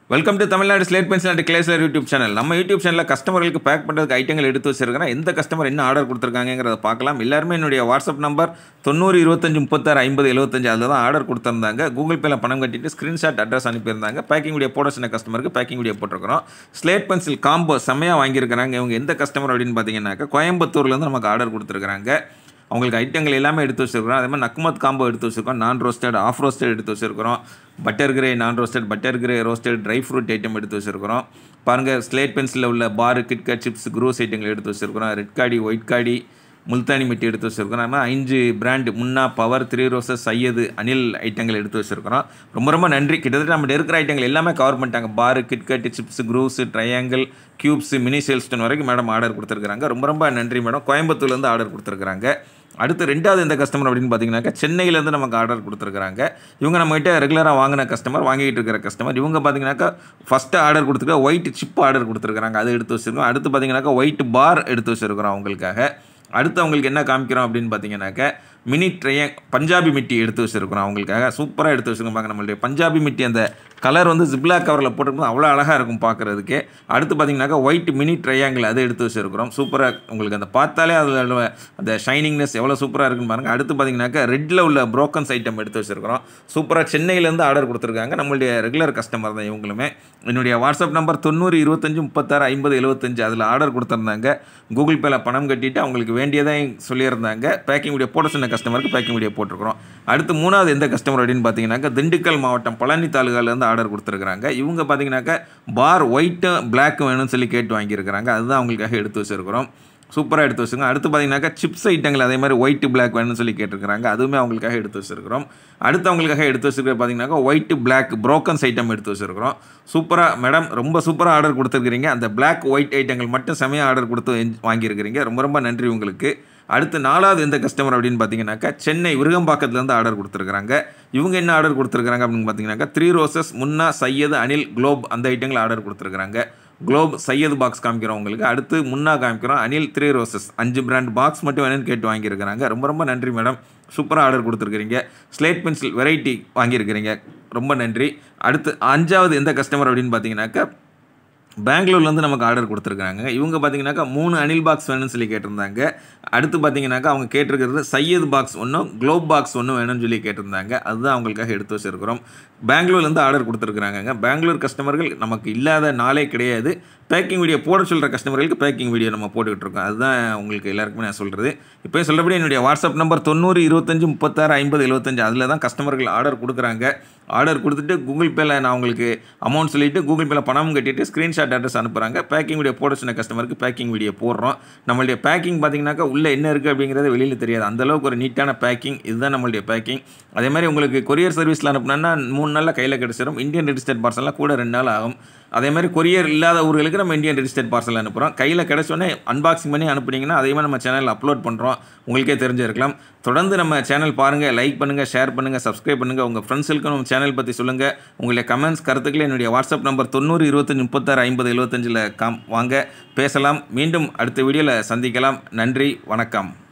welcome to Tamil Nadu slate pencil and glazer YouTube channel நம்ம YouTube சேனலில் கஸ்டமர்களுக்கு பேக் பண்ணுறதுக்கு ஐட்டங்கள் எடுத்து வச்சிருக்கிறேன் எந்த கஸ்டமர் என்ன ஆர்டர் கொடுத்துருக்காங்கிறத பார்க்கலாம் எல்லாருமே என்னுடைய வாட்ஸ்அப் நம்பர் தொண்ணூறு இருபத்தஞ்சு முப்பத்தாறு ஐம்பது எழுபத்தஞ்சு அதில் தான் ஆர்டர் கொடுத்துருந்தாங்க கூகுள் பேல பணம் கட்டிட்டு ஸ்க்ரீன்ஷாட் அட்ரஸ் அனுப்பியிருந்தாங்க பேக்கிங் வீடியோ போட சொன்ன கஸ்டமருக்கு பேக்கிங் வீடியோ போட்டிருக்கிறோம் ஸ்லேட் பென்சில் காம்போ செம்மையாக வாங்கியிருக்கிறாங்க இவங்க எந்த கஸ்டமர் அப்படின்னு பார்த்தீங்கன்னாக்கா கோயம்புத்தூர்லேருந்து நமக்கு ஆர்டர் கொடுத்துருக்காங்க அவங்களுக்கு ஐட்டங்கள் எல்லாமே எடுத்து வச்சிருக்கிறோம் அதே மாதிரி நக்குமத் காம்போ எடுத்து வச்சிருக்கோம் நான் ரோஸ்டட் ஆஃப் ரோஸ்டட் எடுத்து வச்சிருக்கிறோம் பட்டர் கிரே நான் roasted butter grey roasted dry fruit item எடுத்து வச்சிருக்கிறோம் பாருங்கள் ஸ்லேட் பென்சிலில் உள்ள பாரு கிட்கட் சிப்ஸ் குரூஸ் ஐட்டங்கள் எடுத்து வச்சிருக்கிறோம் ரெட் காடி ஒயிட் காடி முல்தானி மிட்டி எடுத்து வச்சிருக்கிறோம் நம்ம அஞ்சு brand Munna Power Three Roses Syed Anil ஐட்டங்கள் எடுத்து வச்சிருக்கிறோம் ரொம்ப ரொம்ப நன்றி கிட்டத்தட்ட நம்ம இருக்கிற ஐட்டங்கள் எல்லாமே கவர் பண்ணிட்டாங்க பாரு கிட்கட் சிப்ஸ் குரூஸ் ட்ரையாங்கிள் கியூப்ஸ் மினி சேல்ஸ்டன் வரைக்கும் மேடம் ஆர்டர் கொடுத்துருக்காங்க ரொம்ப ரொம்ப நன்றி மேடம் கோயம்புத்தூர்லேருந்து ஆர்டர் கொடுத்துருக்காங்க அடுத்து ரெண்டாவது எந்த கஸ்டமர் அப்படின்னு பார்த்தீங்கன்னாக்கா சென்னையிலேருந்து நமக்கு ஆர்டர் கொடுத்துருக்காங்க இவங்க நம்மகிட்ட ரெகுலராக வாங்கின கஸ்டமர் வாங்கிட்டு இருக்கிற கஸ்டமர் இவங்க பார்த்தீங்கன்னாக்கா ஃபஸ்ட்டு ஆர்டர் கொடுத்துருக்க ஒயிட் சிப் ஆர்டர் கொடுத்துருக்காங்க அதை எடுத்து வச்சுருக்கோம் அடுத்து பார்த்தீங்கன்னாக்கா ஒயிட் பார் எடுத்து வச்சுருக்கிறோம் அவங்களுக்காக அடுத்து அவங்களுக்கு என்ன காமிக்கிறோம் அப்படின்னு பார்த்தீங்கன்னாக்கா மினி ட்ரைய பஞ்சாபி மிட்டி எடுத்து வச்சுருக்கிறோம் அவங்களுக்காக சூப்பராக எடுத்து வச்சுருக்கோம் பாருங்க நம்மளுடைய பஞ்சாபி மிட்டி அந்த கலர் வந்து ஜிப்லா கவரில் போட்டிருக்கும் அவ்வளோ அழகாக இருக்கும் பார்க்குறதுக்கு அடுத்து பார்த்தீங்கன்னாக்கா ஒயிட் மினி ட்ரையாங்கிள் அதை எடுத்து வச்சுருக்கிறோம் சூப்பராக உங்களுக்கு அந்த பார்த்தாலே அதில் அந்த ஷைனிங்னஸ் எவ்வளோ சூப்பராக இருக்குன்னு பாருங்கள் அடுத்து பார்த்தீங்கன்னாக்கா ரெட்டில் உள்ள ப்ரோக்கன்ஸ் ஐட்டம் எடுத்து வச்சுருக்கிறோம் சூப்பராக சென்னையிலேருந்து ஆர்டர் கொடுத்துருக்காங்க நம்மளுடைய ரெகுலர் கஸ்டமர் தான் இவங்களுமே என்னுடைய வாட்ஸ்அப் நம்பர் தொண்ணூறு இருபத்தஞ்சு முப்பத்தாறு ஐம்பது எழுபத்தஞ்சு அதில் ஆர்டர் கொடுத்துருந்தாங்க கூகுள் பேல பணம் கட்டிட்டு அவங்களுக்கு வேண்டியதை சொல்லியிருந்தாங்க பேக்கிங் வீடியோ போட சொன்ன கஸ்டமருக்கு பேக்கிங் வீடியோ போட்டிருக்கிறோம் அடுத்து மூணாவது எந்த கஸ்டமர் அப்படின்னு பார்த்தீங்கன்னாக்கா திண்டுக்கல் மாவட்டம் பழனி தாலுகாலேருந்து ஆர்டர் கொடுத்துருக்காங்க இவங்க பார்த்தீங்கன்னாக்கா பார் ஒயிட்டும் பிளாக்கும் வேணும்னு சொல்லி கேட்டு வாங்கியிருக்கிறாங்க அதுதான் அவங்களுக்காக எடுத்து வச்சுருக்கிறோம் சூப்பராக எடுத்து வச்சுருங்க அடுத்து பார்த்தீங்கன்னாக்கா சிப்ஸ் ஐட்டங்கள் அதே மாதிரி ஒயிட் பிளாக் வேணும்னு சொல்லி கேட்டிருக்கிறாங்க அதுவுமே அவங்களுக்காக எடுத்து வச்சுருக்கிறோம் அடுத்து அவங்களுக்காக எடுத்து வச்சுருக்கிறது பார்த்தீங்கன்னாக்கா ஒயிட் பிளாக் ப்ரோக்கன்ஸ் ஐட்டம் எடுத்து வச்சுருக்கிறோம் சூப்பராக மேடம் ரொம்ப சூப்பராக ஆர்டர் கொடுத்துருக்கிறீங்க அந்த பிளாக் ஒயிட் ஐட்டங்கள் மட்டும் செமையாக ஆர்டர் கொடுத்து வாங்கியிருக்கிறீங்க ரொம்ப ரொம்ப நன்றி உங்களுக்கு அடுத்து நாலாவது எந்த கஸ்டமர் அப்படின்னு பார்த்தீங்கன்னாக்கா சென்னை விருகம்பாக்கத்துலேருந்து ஆர்டர் கொடுத்துருக்காங்க இவங்க என்ன ஆர்டர் கொடுத்துருக்காங்க அப்படின்னு பார்த்தீங்கன்னாக்கா த்ரீ ரோசஸ் முன்னா சையது அனில் குளோப் அந்த ஐட்டங்கள் ஆர்டர் கொடுத்துருக்காங்க குளோப் சையது பாக்ஸ் காமிக்கிறோம் உங்களுக்கு அடுத்து முன்னா காமிக்கிறோம் அனில் த்ரீ ரோசஸ் அஞ்சு பிராண்ட் பாக்ஸ் மட்டும் வேணும்னு கேட்டு வாங்கியிருக்கிறாங்க ரொம்ப ரொம்ப நன்றி மேடம் சூப்பராக ஆர்டர் கொடுத்துருக்கிறீங்க ஸ்லேட் பென்சில் வெரைட்டி வாங்கியிருக்கிறீங்க ரொம்ப நன்றி அடுத்து அஞ்சாவது எந்த கஸ்டமர் அப்படின்னு பார்த்தீங்கன்னாக்கா பெங்களூர்லேருந்து நமக்கு ஆர்டர் கொடுத்துருக்காங்க இவங்க பார்த்தீங்கன்னாக்கா மூணு அனில் பாக்ஸ் வேணும்னு சொல்லி கேட்டிருந்தாங்க அடுத்து பார்த்தீங்கன்னாக்கா அவங்க கேட்டிருக்கிறது சையது பாக்ஸ் ஒன்றும் குளோப் பாக்ஸ் ஒன்றும் வேணும்னு சொல்லி கேட்டிருந்தாங்க அதுதான் அவங்களுக்காக எடுத்து வச்சுருக்கிறோம் பெங்களூர்லேருந்து ஆர்டர் கொடுத்துருக்குறாங்க பெங்களூர் கஸ்டமர்கள் நமக்கு இல்லாத நாளே கிடையாது பேக்கிங் வீடியோ போட சொல்கிற கஸ்டமர்களுக்கு பேக்கிங் வீடியோ நம்ம போட்டுக்கிட்டு இருக்கோம் அதுதான் உங்களுக்கு எல்லாருக்குமே நான் சொல்கிறது இப்போ சொல்கிறபடி என்னுடைய வாட்ஸ்அப் நம்பர் தொண்ணூறு இருபத்தஞ்சு முப்பத்தாறு ஐம்பது எழுபத்தஞ்சு அதில் தான் கஸ்டமர்கள் ஆர்டர் கொடுக்குறாங்க ஆர்டர் கொடுத்துட்டு கூகுள் பேல நான் உங்களுக்கு அமௌண்ட் சொல்லிவிட்டு கூகுள் பேல பணம் கட்டிட்டு ஸ்க்ரீன்ஷாட் அட்ரஸ் அனுப்புகிறாங்க பேக்கிங் வீடியோ போட சொன்ன கஸ்டமருக்கு பேக்கிங் வீடியோ போடுறோம் நம்மளுடைய பேக்கிங் பார்த்தீங்கன்னாக்கா உள்ளே என்ன இருக்குது அப்படிங்கிறது வெளியில் தெரியாது அந்தளவுக்கு ஒரு நீட்டான பேக்கிங் இதுதான் நம்மளுடைய பேக்கிங் அதே மாதிரி உங்களுக்கு கொரியர் சர்வீஸில் அனுப்புனா மூணு நாளில் கையில் கிடச்சிடும் இந்தியன் ரெஜிஸ்டர்ட் பார்சல்லாம் கூட ரெண்டு நாள் ஆகும் அதே மாதிரி கொரியர் இல்லாத ஊர்களுக்கு நம்ம இந்தியன் ரெஜிஸ்டர்ட் பார்சல் அனுப்புகிறோம் கையில் கிடச்சோன்னே அன்பாக்சிங் பண்ணி அனுப்புனீங்கன்னா அதே மாதிரி நம்ம சேனலில் அப்லோட் பண்ணுறோம் உங்களுக்கே தெரிஞ்சிருக்கலாம் தொடர்ந்து நம்ம சேனல் பாருங்கள் லைக் பண்ணுங்கள் ஷேர் பண்ணுங்கள் சப்ஸ்கிரைப் பண்ணுங்கள் உங்கள் ஃப்ரெண்ட்ஸுக்கு நம்ம சேனல் பற்றி சொல்லுங்கள் உங்களுடைய கமெண்ட்ஸ் கருத்துக்களை என்னுடைய வாட்ஸ்அப் நம்பர் தொண்ணூறு இருபத்தஞ்சி முப்பத்தாறு ஐம்பது எழுபத்தஞ்சில் காம் வாங்க பேசலாம் மீண்டும் அடுத்த வீடியோவில் சந்திக்கலாம் நன்றி வணக்கம்